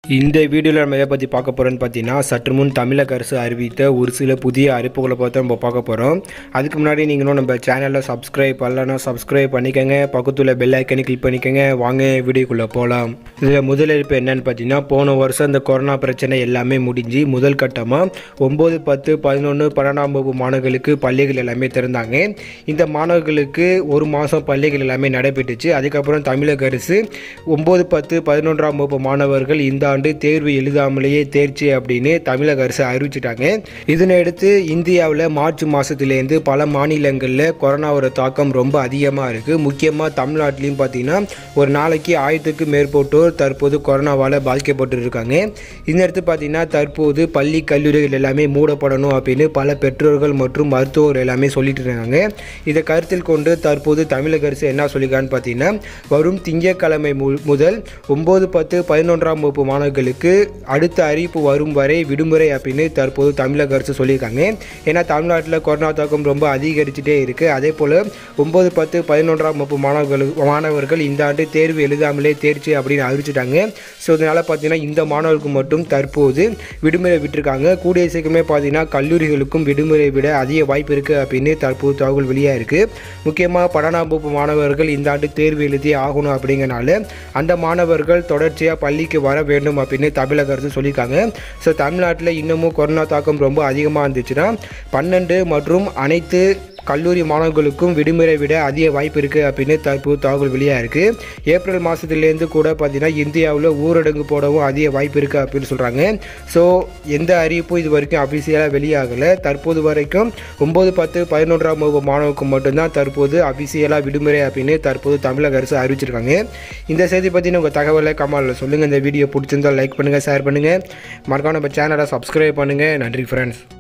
இந்த வீடியோவில் நம்ம எதை பற்றி பார்க்க போகிறோம்னு பார்த்தீங்கன்னா சற்று முன் தமிழக அரசு அறிவித்த ஒரு சில புதிய அறிவிப்புகளை பார்த்து நம்ம பார்க்க போகிறோம் அதுக்கு முன்னாடி நீங்களும் நம்ம சேனலில் சப்ஸ்கிரைப் பண்ணலன்னா சப்ஸ்கிரைப் பண்ணிக்கோங்க பக்கத்தில் பெல் ஐக்கனை கிளிக் பண்ணிக்கோங்க வாங்க வீடியோக்குள்ளே போகலாம் இதில் முதல் அறிவிப்பு என்னன்னு பார்த்தீங்கன்னா போன வருஷம் இந்த கொரோனா பிரச்சனை எல்லாமே முடிஞ்சு முதல் கட்டமாக ஒம்பது பத்து பதினொன்று பன்னெண்டாம் வகுப்பு மாணவர்களுக்கு பள்ளிகள் எல்லாமே திறந்தாங்க இந்த மாணவர்களுக்கு ஒரு மாதம் பள்ளிகள் எல்லாமே நடைபெற்றுச்சு அதுக்கப்புறம் தமிழக அரசு ஒம்பது பத்து பதினொன்றாம் வகுப்பு மாணவர்கள் இந்த ஆண்டு தேர்வு எழுதாமலேயே தேர்ச்சி அப்படின்னு தமிழக அரசு அறிவிச்சிட்டாங்க இதனையடுத்து இந்தியாவில் மார்ச் மாதத்துலேருந்து பல மாநிலங்களில் கொரோனாவோட தாக்கம் ரொம்ப அதிகமாக இருக்குது முக்கியமாக தமிழ்நாட்டிலையும் பார்த்தீங்கன்னா ஒரு நாளைக்கு ஆயிரத்துக்கும் மேற்பட்டோர் தற்போது கொரோனாவால் பாதிக்கப்பட்டு இருக்காங்க இந்த இடத்து பார்த்தீங்கன்னா தற்போது பள்ளி கல்லூரிகள் எல்லாமே மூடப்படணும் அப்படின்னு பல பெற்றோர்கள் மற்றும் மருத்துவர்கள் எல்லாமே சொல்லிட்டு இருக்காங்க இதை கருத்தில் கொண்டு தற்போது தமிழக அரசு என்ன சொல்லியிருக்கான்னு பார்த்தீங்கன்னா வரும் திங்கட்கிழமை மு- முதல் ஒம்பது பத்து பதினொன்றாம் வகுப்பு மாணவர்களுக்கு அடுத்த அறிவிப்பு வரும் வரை விடுமுறை அப்படின்னு தற்போது தமிழக அரசு சொல்லியிருக்காங்க ஏன்னா தமிழ்நாட்டில் கொரோனா தாக்கம் ரொம்ப அதிகரிச்சுட்டே இருக்குது அதே போல் ஒம்பது பத்து பதினொன்றாம் வகுப்பு மாணவர்களுக்கு மாணவர்கள் இந்த ஆண்டு தேர்வு எழுதாமலே தேர்ச்சி அப்படின்னு அறிவிச்சிட்டாங்க ஸோ இதனால் பார்த்தீங்கன்னா இந்த மாணவர்களுக்கு மட்டும் தற்போது விடுமுறை விட்டிருக்காங்க கூடிய சீக்கிரமே பார்த்தீங்கன்னா கல்லூரிகளுக்கும் விடுமுறை விட அதிக வாய்ப்பு இருக்குது அப்படின்னு தற்போது தகவல் வெளியாக இருக்குது முக்கியமாக பன்னெண்டாம் வகுப்பு மாணவர்கள் இந்த ஆண்டு தேர்வு எழுதி ஆகணும் அப்படிங்கனால அந்த மாணவர்கள் தொடர்ச்சியாக பள்ளிக்கு வர வேண்டும் அப்படின்னு தமிழக அரசு சொல்லியிருக்காங்க ஸோ தமிழ்நாட்டில் இன்னமும் கொரோனா தாக்கம் ரொம்ப அதிகமாக இருந்துச்சுன்னா பன்னெண்டு மற்றும் அனைத்து கல்லூரி மாணவர்களுக்கும் விடுமுறை விட அதிக வாய்ப்பு இருக்குது அப்படின்னு தற்போது தகவல் வெளியாக இருக்குது ஏப்ரல் மாதத்துலேருந்து கூட பார்த்தீங்கன்னா இந்தியாவில் ஊரடங்கு போடவும் அதிக வாய்ப்பு இருக்குது அப்படின்னு சொல்கிறாங்க ஸோ எந்த அறிவிப்பும் இது வரைக்கும் அஃபிஷியலாக வெளியாகலை தற்போது வரைக்கும் ஒம்பது பத்து பதினொன்றாம் வகுப்பு மாணவருக்கு மட்டும்தான் தற்போது அஃபிஷியலாக விடுமுறை அப்படின்னு தற்போது தமிழக அரசு அறிவிச்சிருக்காங்க இந்த செய்தி பற்றின உங்கள் தகவலை கமாலில் சொல்லுங்கள் இந்த வீடியோ பிடிச்சிருந்தால் லைக் பண்ணுங்கள் ஷேர் பண்ணுங்கள் மறக்காம நம்ம சேனலை சப்ஸ்கிரைப் பண்ணுங்கள் நன்றி ஃப்ரெண்ட்ஸ்